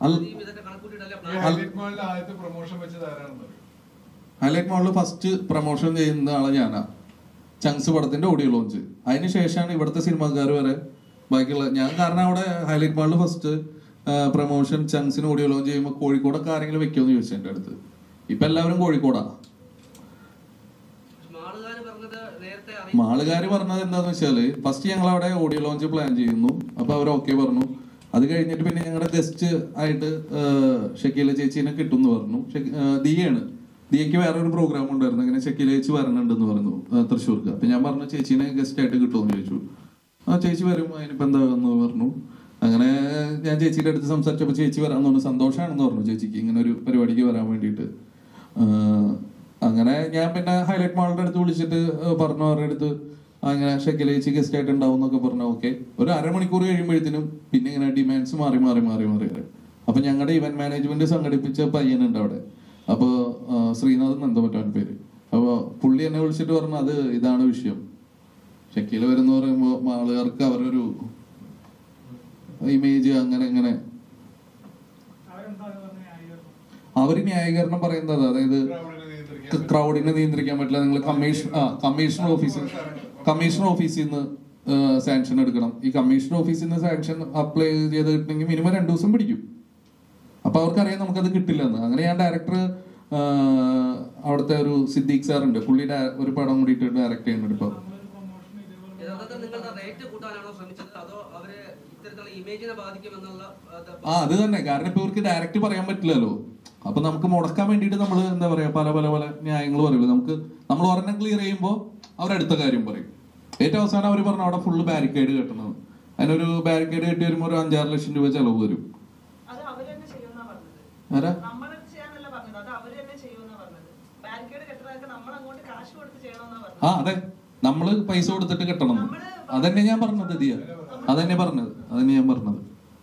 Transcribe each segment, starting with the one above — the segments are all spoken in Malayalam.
അല്ല- ആദ്യം ഇതൊക്കെ കണക്കൂട്ടിയിട്ടല്ലേ ഈ plan ഹൈലൈറ്റ് മാളിലെ ആദ്യത്തെ പ്രൊമോഷൻ വെച്ചത് ആരാണെന്ന് അറിയോ ഹൈലൈറ്റ് മോളിൽ ഫസ്റ്റ് പ്രൊമോഷൻ ചെയ്യുന്ന ആള് ഞാനാ ചങ്സ് പടത്തിന്റെ ഓഡിയോ ലോഞ്ച് അതിന് ശേഷമാണ് ഇവിടുത്തെ സിനിമാക്കാർ വരെ ബാക്കിയുള്ള ഞാൻ കാരണം അവിടെ ഹൈലൈറ്റ് മാളിൽ ഫസ്റ്റ് പ്രൊമോഷൻ ചങ്സിന് ഓഡിയോ ലോഞ്ച് ചെയ്യുമ്പോൾ കോഴിക്കോടൊക്കെ ആരെങ്കിലും വെക്കുമെന്ന് ചോദിച്ചു എൻ്റെ അടുത്ത് ഇപ്പൊ എല്ലാവരും കോഴിക്കോടാ മാളുകാര് പറഞ്ഞത് നേരത്തെ അറിയിച്ചു മാളുകാർ പറഞ്ഞത് എന്താന്ന് വെച്ചാല് ഫസ്റ്റ് ഞങ്ങൾ അവിടെ ഓഡിയോ ലോഞ്ച് പ്ലാൻ ചെയ്യുന്നു അപ്പൊ അവർ ഓക്കെ പറഞ്ഞു അത് കഴിഞ്ഞിട്ട് പിന്നെ ഞങ്ങളുടെ ഗസ്റ്റ് ആയിട്ട് ഷക്കീല ചേച്ചീനെ കിട്ടും എന്ന് പറഞ്ഞു ഷക്കി- ആ, ദിയയാണ് ദിയക്ക് വേറെ ഒരു പ്രോഗ്രാം ഉണ്ടായിരുന്നു ഇങ്ങനെ ഷക്കീല ചേച്ചി വരണുണ്ടെന്ന് പറഞ്ഞു ആ, തൃശ്ശൂർക്ക് അപ്പൊ ഞാൻ പറഞ്ഞു ചേച്ചീനെ ഗസ്റ്റ് ആയിട്ട് കിട്ടുമെന്ന് ചോദിച്ചു ആ ചേച്ചി വരും അതിനിപ്പോ എന്താന്ന് പറഞ്ഞു അങ്ങനെ ഞാൻ ചേച്ചിയുടെ അടുത്ത് സംസാരിച്ചപ്പോൾ ചേച്ചി വരാന്ന് പറഞ്ഞു സന്തോഷമാണെന്ന് പറഞ്ഞു ചേച്ചിക്ക് ഇങ്ങനെ ഒരു പരിപാടിക്ക് വരാൻ വേണ്ടിയിട്ട് ആ, അങ്ങനെ ഞാൻ പിന്നെ ഹൈലൈറ്റ് മാളിന്റെ അടുത്ത് വിളിച്ചിട്ട് ഏഹ് പറഞ്ഞു അവരുടെ അടുത്ത് അങ്ങനെ ഷെക്കിൽ ചേച്ചി ഗസ്റ്റ് ആയിട്ട് ഉണ്ടാവും എന്നൊക്കെ പറഞ്ഞു ഓക്കെ ഒരു അരമണിക്കൂർ കഴിയുമ്പോഴത്തേനും പിന്നെ ഇങ്ങനെ ഡിമാൻഡ്സ് മാറി മാറി മാറി മാറി വരും അപ്പൊ ഞങ്ങളുടെ ഇവന്റ് മാനേജ്മെന്റ് സംഘടിപ്പിച്ച പയ്യനുണ്ട് അവിടെ അപ്പൊ ആ, ശ്രീനാഥ് നന്ദമറ്റാൻ പേര് അപ്പൊ പുള്ളി എന്നെ വിളിച്ചിട്ട് പറഞ്ഞു അത് ഇതാണ് വിഷയം ഷക്കീൽ വരുന്ന പറയുമ്പോൾ ആളുകാർക്ക് അവരൊരു ഇമേജ് അങ്ങനെ അങ്ങനെ അവര് ന്യായീകരണം പറയുന്നത് അതായത് ക്രൗഡിനെ നിയന്ത്രിക്കാൻ ക്രൗഡിനെ നിയന്ത്രിക്കാൻ പറ്റില്ല നിങ്ങൾ കമ്മീഷൻ ആ കമ്മീഷണർ ഓഫീസിൽ കമ്മീഷണർ ഓഫീസിൽ നിന്ന് സാങ്ഷൻ എടുക്കണം ഈ കമ്മീഷണർ ഓഫീസിൽ നിന്ന് സാങ്ഷൻ അപ്ലൈ ചെയ്ത് കിട്ടണമെങ്കിൽ മിനിമം രണ്ടു ദിവസം പിടിക്കും അപ്പൊ അവർക്കറിയാം നമുക്കത് കിട്ടില്ലെന്ന് അങ്ങനെ ഞാൻ ഡയറക്ടർ അവിടുത്തെ ഒരു സിദ്ദീഖ് സാർ ഉണ്ട് പുള്ളി ഡയ- ഒരു പടം കൂടിയിട്ട് ഡയറക്ട് ചെയ്യുന്നുണ്ട് ഇപ്പൊ യഥാർത്ഥത്തിൽ നിങ്ങളുടെ റേറ്റ് കൂട്ടാനാണോ ശ്രമിച്ചത് അതോ അവര് ഇത്തരത്തിലുള്ള ഇമേജിനെ ബാധിക്കുമെന്നുള്ള അത് ആ അത് തന്നെ കാരണം ഇപ്പൊ ഇവർക്ക് ഡയറക്റ്റ് പറയാൻ പറ്റില്ലല്ലോ അപ്പൊ നമുക്ക് മുടക്കാൻ വേണ്ടിയിട്ട് നമ്മൾ എന്താ പറയാ പല പല പല ന്യായങ്ങൾ പറയുള്ളൂ നമുക്ക് നമ്മൾ ഒരെണ്ണം ക്ലിയർ ചെയ്യുമ്പോൾ അവരടുത്ത കാര്യം പറയും ഏറ്റവും അവസാനം അവർ പറഞ്ഞു അവിടെ ഫുള്ള് ബാരിക്കേഡ് കെട്ടണം അതിനൊരു ബാരിക്കേഡ് കെട്ടി വരുമ്പോൾ ഒരു അഞ്ചാറ് ലക്ഷം രൂപ ചെലവ് വരും അത് അവര് തന്നെ ചെയ്യുമെന്നാ പറഞ്ഞത് ആരാ നമ്മൾ ചെയ്യാനല്ല പറഞ്ഞത് അത് അവര് തന്നെ ചെയ്യുമെന്നാ പറഞ്ഞത് ബാരിക്കേഡ് കെട്ടണതൊക്കെ നമ്മൾ അങ്ങോട്ട് കാശ് കൊടുത്ത് ചെയ്യണമെന്നാ പറഞ്ഞത് ആ അതെ നമ്മള് പൈസ കൊടുത്തിട്ട് കെട്ടണം എന്ന്. അതന്നെ ഞാൻ പറഞ്ഞത് ദിയ അതന്നെ പറഞ്ഞത് അതന്നെ ഞാൻ പറഞ്ഞത്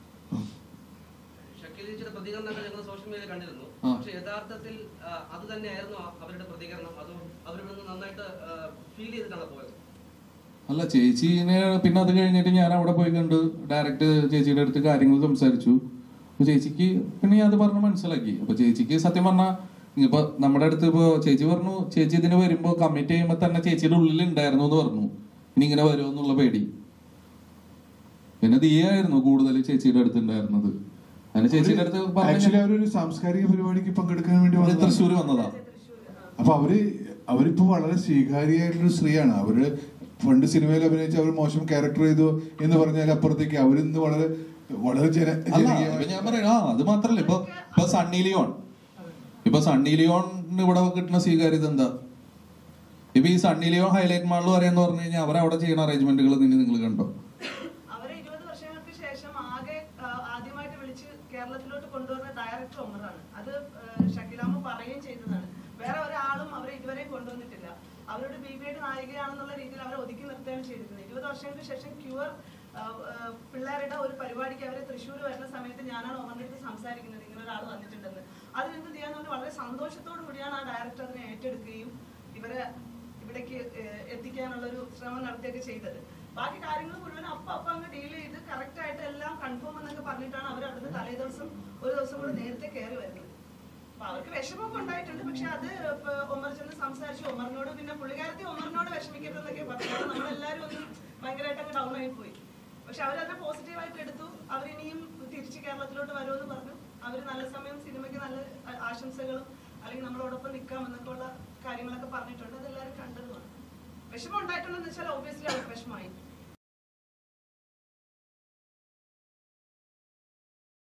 ഷക്കീൽ ചേച്ചിയുടെ പ്രതികരണങ്ങൾ ഞങ്ങൾ സോഷ്യൽ മീഡിയയിൽ കണ്ടിരുന്നു ആ. പക്ഷെ യഥാർത്ഥത്തിൽ ആ, അത് തന്നെയായിരുന്നു ആ- അവരുടെ പ്രതികരണം അതോ അവരിവിടെ നന്നായിട്ട് ഫീൽ ചെയ്തിട്ടാണ് പോയത് അല്ല ചേച്ചീനെ പിന്നെ അത് കഴിഞ്ഞിട്ട് ഞാൻ അവിടെ പോയി കണ്ട് ഡയറക്റ്റ് ചേച്ചിയുടെ അടുത്ത് കാര്യങ്ങൾ സംസാരിച്ചു അപ്പൊ ചേച്ചിക്ക് പിന്നെ ഞാൻ അത് പറഞ്ഞ് മനസ്സിലാക്കി അപ്പൊ ചേച്ചിക്ക് സത്യം പറഞ്ഞാൽ ഇപ്പൊ നമ്മുടെ അടുത്ത് ഇപ്പൊ ചേച്ചി പറഞ്ഞു ചേച്ചി ഇതിന് വരുമ്പോ കമ്മിറ്റ് ചെയ്യുമ്പോ തന്നെ ചേച്ചിയുടെ ഉള്ളിൽ ഉണ്ടായിരുന്നു എന്ന് പറഞ്ഞു ഇനി ഇങ്ങനെ വരുമോ എന്നുള്ള പേടി പിന്നെ ദിയായിരുന്നു കൂടുതൽ ചേച്ചിയുടെ അടുത്ത് ഉണ്ടായിരുന്നത് അതിന് ചേച്ചിയുടെ അടുത്ത് ആക്ച്വലി പറഞ്ഞു അവരൊരു സാംസ്കാരിക പരിപാടിക്ക് പങ്കെടുക്കാൻ വേണ്ടി വന്നതാണ്. തൃശ്ശൂർ വന്നതാ അപ്പൊ അവര് അവരിപ്പോ വളരെ സ്വീകാര്യമായിട്ടുള്ള സ്ത്രീയാണ് അവര് പണ്ട് സിനിമയിൽ അഭിനയിച്ച് അവർ മോശം ക്യാരക്ടർ ചെയ്തു എന്ന് പറഞ്ഞാൽ അപ്പുറത്തേക്ക് അവരിന്ന് വളരെ വളരെ ജന അല്ല ജനകീയമായ- ഇപ്പൊ ഞാൻ പറയാം ആ അത് മാത്രല്ല ഇപ്പൊ ഇപ്പൊ സണ്ണി ലിയോൺ ഇപ്പൊ സണ്ണി ലിയോണിന് ഇവിടെ കിട്ടുന്ന സ്വീകാര്യത എന്താ ഇപ്പൊ ഈ സണ്ണി ലിയോൺ ഹൈലൈറ്റ് മാളിൽ പറയാന്ന് പറഞ്ഞു കഴിഞ്ഞാൽ അവരവിടെ ചെയ്യുന്ന അറേഞ്ച്മെന്റുകൾ നിങ്ങൾ നിങ്ങൾ കണ്ടോ അവരെ ഇരുപത് വർഷങ്ങൾക്ക് ശേഷം ആകെ ആ, ആദ്യമായിട്ട് വിളിച്ച് കേരളത്തിലോട്ട് കൊണ്ടുവന്ന ഡയറക്ടർ ഒമറാണ് അത് ആ, ഷക്കീലാമ്മ പറയുകയും ചെയ്തതാണ് വേറെ ഒരാളും അവരെ ഇതുവരെ കൊണ്ടുവന്നിട്ടില്ല അവരുടെ ബിബിയുടെ നായികയാണെന്നുള്ള രീതിയിൽ അവരെ ഒതുക്കി നിർത്തുകയാണ് ചെയ്തിരുന്നത് ഇരുപത് വർഷങ്ങൾക്ക് ശേഷം ക്യൂർ പിള്ളേരുടെ ഒരു പരിപാടിക്ക് അവരെ തൃശ്ശൂർ വരുന്ന സമയത്ത് ഞാനാണ് ഒമറിന്റെ അടുത്ത് സംസാരിക്കുന്നത് ഇങ്ങനെ ഒരാൾ വന്നിട്ടുണ്ടെന്ന് അതിൽ എന്ത് ചെയ്യാന്ന് പറഞ്ഞാൽ വളരെ സന്തോഷത്തോടു കൂടിയാണ് ആ ഡയറക്ടർ അതിനെ ഏറ്റെടുക്കുകയും ഇവരെ ഇവിടേക്ക് ഏഹ്, എത്തിക്കാനുള്ള ഒരു ശ്രമം നടത്തുകയൊക്കെ ചെയ്തത് ബാക്കി കാര്യങ്ങൾ മുഴുവൻ അപ്പം അപ്പം അങ്ങ് ഡീൽ ചെയ്ത് കറക്റ്റ് ആയിട്ട് എല്ലാം കൺഫേം എന്നൊക്കെ പറഞ്ഞിട്ടാണ് അവർ അവിടുന്ന് തലേ ദിവസം ഒരു ദിവസം കൂടെ നേരത്തെ കയറി വരുന്നത് അപ്പൊ അവർക്ക് വിഷമമൊക്കെ ഉണ്ടായിട്ടുണ്ട് പക്ഷെ അത് ഇപ്പൊ ഒമർ ചെന്ന് സംസാരിച്ചു ഒമറിനോട് പിന്നെ പുള്ളിക്കാരത്തി ഒമറിനോട് വിഷമിക്കരുതെന്നൊക്കെ പറഞ്ഞു കാരണം നമ്മളെല്ലാവരും ഒന്ന് ഭയങ്കരമായിട്ട് അങ്ങ് ഡൗൺ ആയി പോയി പക്ഷെ അവരതിനെ പോസിറ്റീവായിട്ട് എടുത്തു അവരിനിയും തിരിച്ച് കേരളത്തിലോട്ട് വരുമെന്ന് പറഞ്ഞു അവർ നല്ല സമയം സിനിമയ്ക്ക് നല്ല ആ- ആശംസകളും അല്ലെങ്കിൽ നമ്മളോടൊപ്പം നിൽക്കാം എന്നൊക്കെ ഉള്ള കാര്യങ്ങളൊക്കെ പറഞ്ഞിട്ടുണ്ട് അതെല്ലാവരും കണ്ടതുമാണ് വിഷമം ഉണ്ടായിട്ടുണ്ടെന്ന് വെച്ചാൽ ഒബ്വിയസ്ലി അവർക്ക് വിഷമമായി